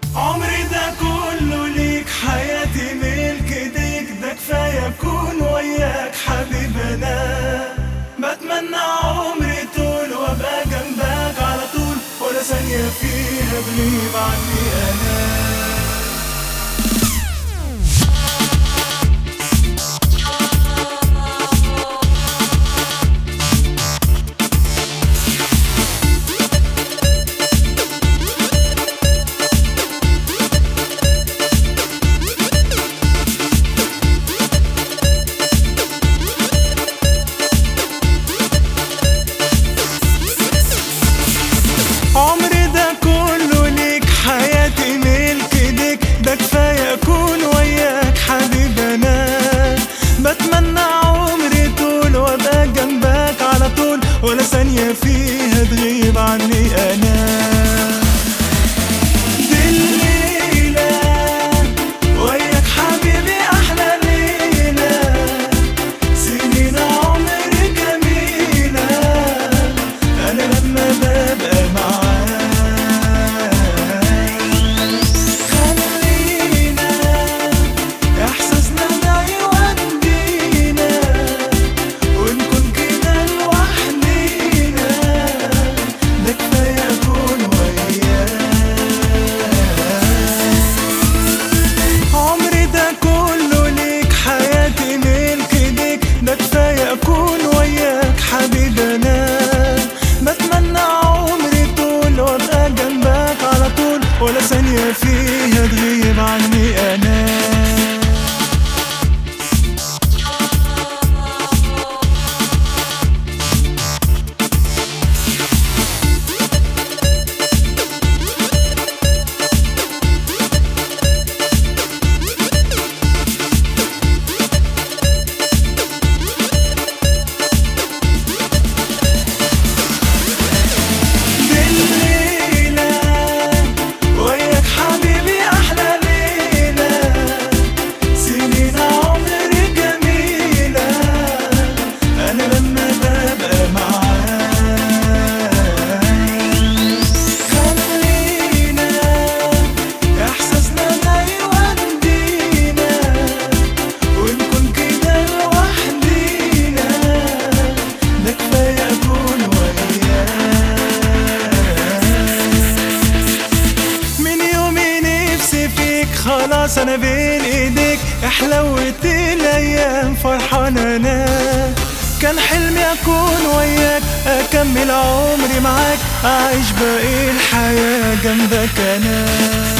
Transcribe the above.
عمري ده كله ليك حياتي ملك ايديك ده كفايه اكون وياك حبيب انا بتمنى عمري طول وابقى جنبك على طول ولا ثانيه فيها بغيب عني انا عمري ده كله ليك حياتي ملك ايديك ده كفايه اكون وياك حبيب انا بتمنى عمري طول وابقى جنبك على طول ولا ثانيه فيها تغيب عني انا دي الليلة وياك حبيبي أحلى ليلة سنين عمري جميلة أنا لما ببقى معاك خلينا إحساسنا ده يودينا ونكون كده لوحدينا ده كفاية أكون وياك عمري ده كله ليك حياتي ملك ايديك ده كفايه اكون وياك حبيب انا بتمنى عمري طول وابقى جنبك على طول ولا ثانيه فيها تغيب عني انا بالليلة وياك حبيبي أحلى ليلة سنين عمري جميلة أنا لما ببقى معاك خلينا إحساسنا ده يودينا ونكون كده لوحدينا ده كفاية أكون وياك من يومي نفسي فيك خلاص انا بين ايديك احلوت الايام فرحان انا كان حلمي اكون وياك اكمل عمري معاك اعيش باقي الحياة جنبك انا